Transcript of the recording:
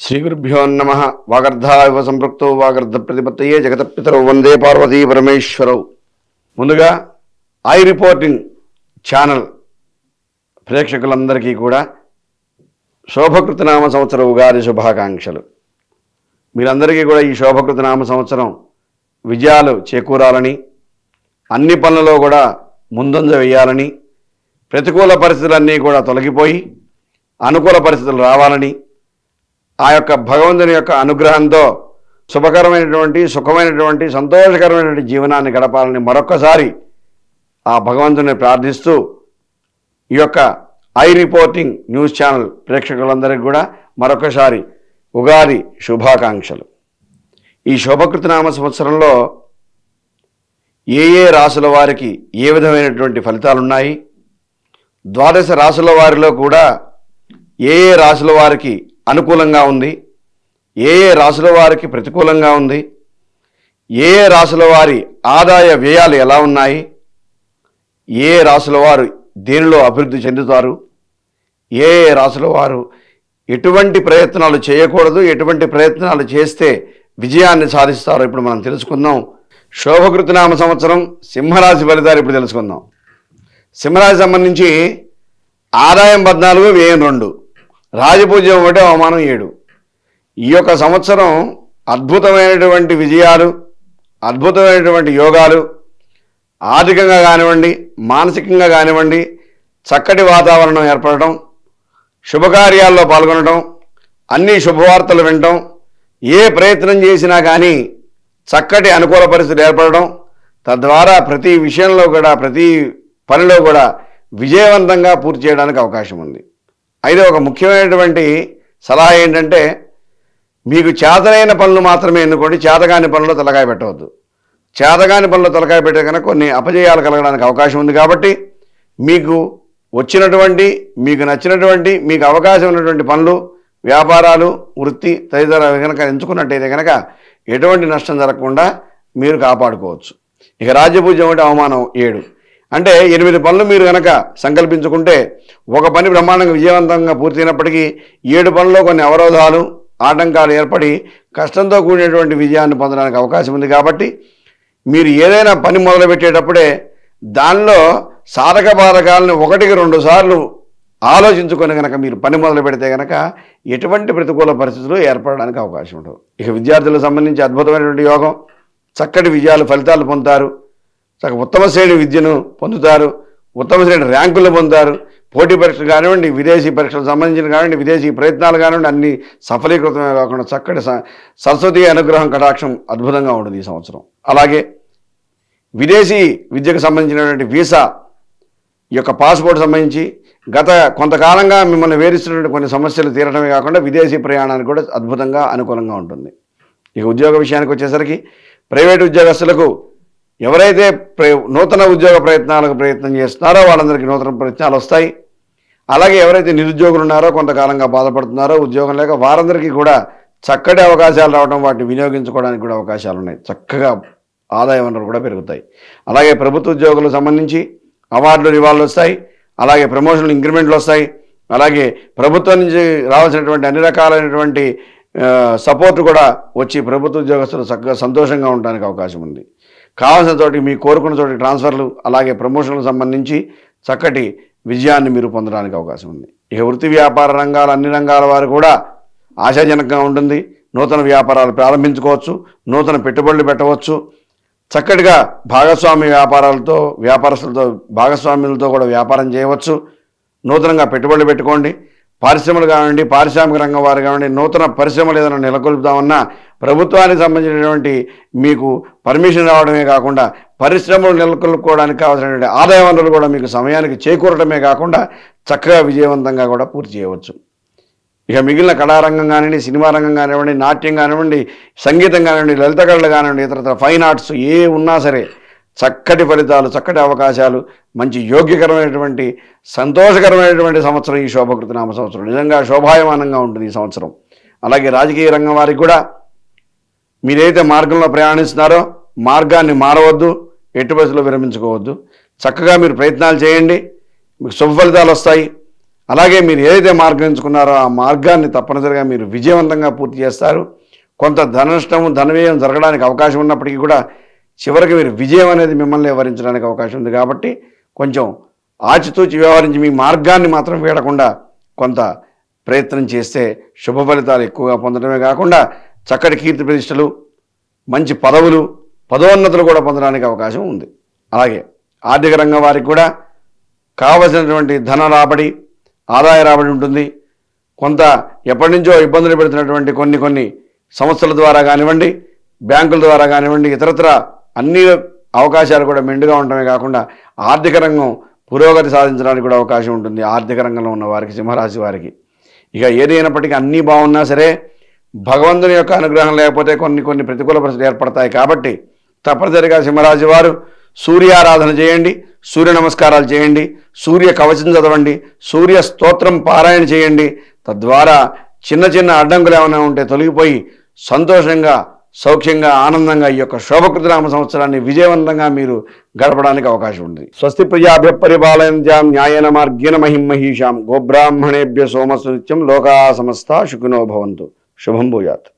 శ్రీగురుభ్యో నమ వాగర్ధావ సంపృక్తో వాగర్ధ ప్రతిపత్తయే జగతపితరౌ వందే పార్వతీ పరమేశ్వరౌ ముందుగా ఐ రిపోర్టింగ్ ఛానల్ ప్రేక్షకులందరికీ కూడా శోభకృత నామ సంవత్సర ఉగాది శుభాకాంక్షలు మీరందరికీ కూడా ఈ శోభకృత నామ సంవత్సరం విజయాలు చేకూరాలని అన్ని పనులలో కూడా ముందంజ వేయాలని ప్రతికూల పరిస్థితులన్నీ కూడా తొలగిపోయి అనుకూల పరిస్థితులు రావాలని ఆ యొక్క భగవంతుని యొక్క అనుగ్రహంతో శుభకరమైనటువంటి సుఖమైనటువంటి సంతోషకరమైనటువంటి జీవనాన్ని గడపాలని మరొక్కసారి ఆ భగవంతుని ప్రార్థిస్తూ ఈ యొక్క ఐ రిపోర్టింగ్ న్యూస్ ఛానల్ ప్రేక్షకులందరికీ కూడా మరొకసారి ఉగాది శుభాకాంక్షలు ఈ శోభకృతనామ సంవత్సరంలో ఏ ఏ రాసుల వారికి ఏ విధమైనటువంటి ఫలితాలు ఉన్నాయి ద్వాదశ రాసుల వారిలో కూడా ఏ ఏ రాసుల వారికి అనుకూలంగా ఉంది ఏ ఏ రాసుల వారికి ప్రతికూలంగా ఉంది ఏ ఏ రాసుల వారి ఆదాయ వ్యయాలు ఎలా ఉన్నాయి ఏ ఏ రాసుల వారు దేనిలో అభివృద్ధి చెందుతారు ఏ ఏ రాసుల వారు ఎటువంటి ప్రయత్నాలు చేయకూడదు ఎటువంటి ప్రయత్నాలు చేస్తే విజయాన్ని సాధిస్తారో ఇప్పుడు మనం తెలుసుకుందాం శోభకృతనామ సంవత్సరం సింహరాశి ఫలితాలు ఇప్పుడు తెలుసుకుందాం సింహరాశి సంబంధించి ఆదాయం పద్నాలుగు వ్యయం రెండు రాజపూజ్యం ఒకటి అవమానం ఏడు ఈ యొక్క సంవత్సరం అద్భుతమైనటువంటి విజయాలు అద్భుతమైనటువంటి యోగాలు ఆర్థికంగా కానివ్వండి మానసికంగా కానివ్వండి చక్కటి వాతావరణం ఏర్పడటం శుభకార్యాల్లో పాల్గొనడం అన్ని శుభవార్తలు వినటం ఏ ప్రయత్నం చేసినా కానీ చక్కటి అనుకూల పరిస్థితులు ఏర్పడడం తద్వారా ప్రతి విషయంలో కూడా ప్రతి పనిలో కూడా విజయవంతంగా పూర్తి చేయడానికి అవకాశం ఉంది అయితే ఒక ముఖ్యమైనటువంటి సలహా ఏంటంటే మీకు చేతనైన పనులు మాత్రమే ఎన్నుకోండి చేతగాని పనుల్లో తలకాయ పెట్టవద్దు చేతగాని పనులు తలకాయ పెట్టే కనుక కొన్ని అపజయాలు కలగడానికి అవకాశం ఉంది కాబట్టి మీకు వచ్చినటువంటి మీకు నచ్చినటువంటి మీకు అవకాశం ఉన్నటువంటి పనులు వ్యాపారాలు వృత్తి తదితర కనుక ఎంచుకున్నట్టయితే కనుక ఎటువంటి నష్టం జరగకుండా మీరు కాపాడుకోవచ్చు ఇక రాజ్యపూజ్యం అంటే అవమానం ఏడు అంటే ఎనిమిది పనులు మీరు కనుక సంకల్పించుకుంటే ఒక పని బ్రహ్మాండంగా విజయవంతంగా పూర్తయినప్పటికీ ఏడు పనుల్లో కొన్ని అవరోధాలు ఆటంకాలు ఏర్పడి కష్టంతో కూడినటువంటి విజయాన్ని పొందడానికి అవకాశం ఉంది కాబట్టి మీరు ఏదైనా పని మొదలుపెట్టేటప్పుడే దానిలో సాధక బాధకాలను ఒకటికి రెండు సార్లు ఆలోచించుకొని కనుక మీరు పని మొదలు పెడితే కనుక ఎటువంటి ప్రతికూల పరిస్థితులు ఏర్పడడానికి అవకాశం ఉండవు ఇక విద్యార్థులకు సంబంధించి అద్భుతమైనటువంటి యోగం చక్కటి విజయాలు ఫలితాలు పొందుతారు చక్క ఉత్తమ శ్రేణి విద్యను పొందుతారు ఉత్తమ శ్రేణి ర్యాంకులు పొందుతారు పోటీ పరీక్షలు కానివ్వండి విదేశీ పరీక్షలకు సంబంధించిన కానివ్వండి విదేశీ ప్రయత్నాలు కానివ్వండి అన్ని సఫలీకృతమే కాకుండా చక్కటి స- సరస్వతి అనుగ్రహం కటాక్షం అద్భుతంగా ఉంటుంది ఈ సంవత్సరం అలాగే విదేశీ విద్యకు సంబంధించినటువంటి వీసా ఈ యొక్క పాస్పోర్ట్ సంబంధించి గత కొంతకాలంగా మిమ్మల్ని వేధిస్తున్నటువంటి కొన్ని సమస్యలు తీరడమే కాకుండా విదేశీ ప్రయాణానికి కూడా అద్భుతంగా అనుకూలంగా ఉంటుంది ఇక ఉద్యోగ విషయానికి వచ్చేసరికి ప్రైవేట్ ఉద్యోగస్తులకు ఎవరైతే ప్ర- నూతన ఉద్యోగ ప్రయత్నాలకు ప్రయత్నం చేస్తున్నారో వాళ్ళందరికీ నూతన ప్రయత్నాలు వస్తాయి అలాగే ఎవరైతే నిరుద్యోగులు ఉన్నారో కొంతకాలంగా బాధపడుతున్నారో ఉద్యోగం లేక వారందరికీ కూడా చక్కటి అవకాశాలు రావడం వాటిని వినియోగించుకోవడానికి కూడా అవకాశాలు ఉన్నాయి చక్కగా ఆదాయ వనరులు కూడా పెరుగుతాయి అలాగే ప్రభుత్వ ఉద్యోగులకు సంబంధించి అవార్డులు రివార్డులు వస్తాయి అలాగే ప్రమోషన్లు ఇంక్రిమెంట్లు వస్తాయి అలాగే ప్రభుత్వం నుంచి రావాల్సినటువంటి అన్ని రకాలైనటువంటి ఆ, సపోర్ట్ కూడా వచ్చి ప్రభుత్వ ఉద్యోగస్తులు చక్కగా సంతోషంగా ఉండడానికి అవకాశం ఉంది కావాల్సిన చోటికి మీ కోరుకున్న చోటికి ట్రాన్స్ఫర్లు అలాగే ప్రమోషన్లకు సంబంధించి చక్కటి విజయాన్ని మీరు పొందడానికి అవకాశం ఉంది ఇక వృత్తి వ్యాపార రంగాల అన్ని రంగాల వారు కూడా ఆశాజనకంగా ఉంటుంది నూతన వ్యాపారాలు ప్రారంభించుకోవచ్చు నూతన పెట్టుబడులు పెట్టవచ్చు చక్కటిగా భాగస్వామి వ్యాపారాలతో వ్యాపారస్తులతో భాగస్వాములతో కూడా వ్యాపారం చేయవచ్చు నూతనంగా పెట్టుబడులు పెట్టుకోండి పరిశ్రమలు కానివ్వండి పారిశ్రామిక రంగం వారు కానివ్వండి నూతన పరిశ్రమలు ఏదైనా నెలకొల్పుదామన్నా ప్రభుత్వానికి సంబంధించినటువంటి మీకు పర్మిషన్ రావడమే కాకుండా పరిశ్రమలు నెలకొల్పుకోవడానికి కావాల్సినటువంటి ఆదాయ వనరులు కూడా మీకు సమయానికి చేకూరడమే కాకుండా చక్కగా విజయవంతంగా కూడా పూర్తి చేయవచ్చు ఇక మిగిలిన కళారంగం కానివ్వండి సినిమా రంగం కానివ్వండి నాట్యం కానివ్వండి సంగీతం కానివ్వండి లలిత కళలు కానివ్వండి ఇతర ఫైన్ ఆర్ట్స్ ఏ ఉన్నా సరే చక్కటి ఫలితాలు చక్కటి అవకాశాలు మంచి యోగ్యకరమైనటువంటి సంతోషకరమైనటువంటి సంవత్సరం ఈ శోభకృత నామ సంవత్సరం నిజంగా శోభాయమానంగా ఉంటుంది ఈ సంవత్సరం అలాగే రాజకీయ రంగం వారికి కూడా మీరైతే మార్గంలో ప్రయాణిస్తున్నారో మార్గాన్ని మారవద్దు ఎట్టి బస్సులో విరమించుకోవద్దు చక్కగా మీరు ప్రయత్నాలు చేయండి మీకు శుభ ఫలితాలు వస్తాయి అలాగే మీరు ఏదైతే మార్గం ఎంచుకున్నారో ఆ మార్గాన్ని తప్పనిసరిగా మీరు విజయవంతంగా పూర్తి చేస్తారు కొంత ధన నష్టము ధన వ్యయం జరగడానికి అవకాశం ఉన్నప్పటికీ కూడా చివరికి మీరు విజయం అనేది మిమ్మల్ని వివరించడానికి అవకాశం ఉంది కాబట్టి కొంచెం ఆచితూచి వ్యవహరించి మీ మార్గాన్ని మాత్రం వీడకుండా కొంత ప్రయత్నం చేస్తే శుభ ఫలితాలు ఎక్కువగా పొందడమే కాకుండా చక్కటి కీర్తి ప్రతిష్టలు మంచి పదవులు పదోన్నతులు కూడా పొందడానికి అవకాశం ఉంది అలాగే ఆర్థిక రంగం వారికి కూడా కావలసినటువంటి ధన రాబడి ఆదాయ రాబడి ఉంటుంది కొంత ఎప్పటి నుంచో ఇబ్బందులు పెడుతున్నటువంటి కొన్ని కొన్ని సంస్థల ద్వారా కానివ్వండి బ్యాంకుల ద్వారా కానివ్వండి ఇతరత్ర అన్ని అవకాశాలు కూడా మెండుగా ఉండటమే కాకుండా ఆర్థిక రంగం పురోగతి సాధించడానికి కూడా అవకాశం ఉంటుంది ఆర్థిక రంగంలో ఉన్న వారికి సింహరాశి వారికి ఇక ఏదైనప్పటికీ అన్నీ బాగున్నా సరే భగవంతుని యొక్క అనుగ్రహం లేకపోతే కొన్ని కొన్ని ప్రతికూల పరిస్థితులు ఏర్పడతాయి కాబట్టి తప్పనిసరిగా సింహరాశి వారు సూర్యారాధన చేయండి సూర్య నమస్కారాలు చేయండి సూర్య కవచం చదవండి సూర్య స్తోత్రం పారాయణ చేయండి తద్వారా చిన్న చిన్న అడ్డంకులు ఏమైనా ఉంటే తొలగిపోయి సంతోషంగా సౌఖ్యంగా ఆనందంగా ఈ యొక్క శోభకృతనామ సంవత్సరాన్ని విజయవంతంగా మీరు గడపడానికి అవకాశం ఉంది స్వస్తి ప్రజాభ్య పరిపాలయంత్యాం న్యాయన మార్గేణ మహిం మహిషాం గోబ్రాహ్మణేభ్య సోమసు నిత్యం లోకా సమస్త శుకునో భవంతు శుభం భూయాత్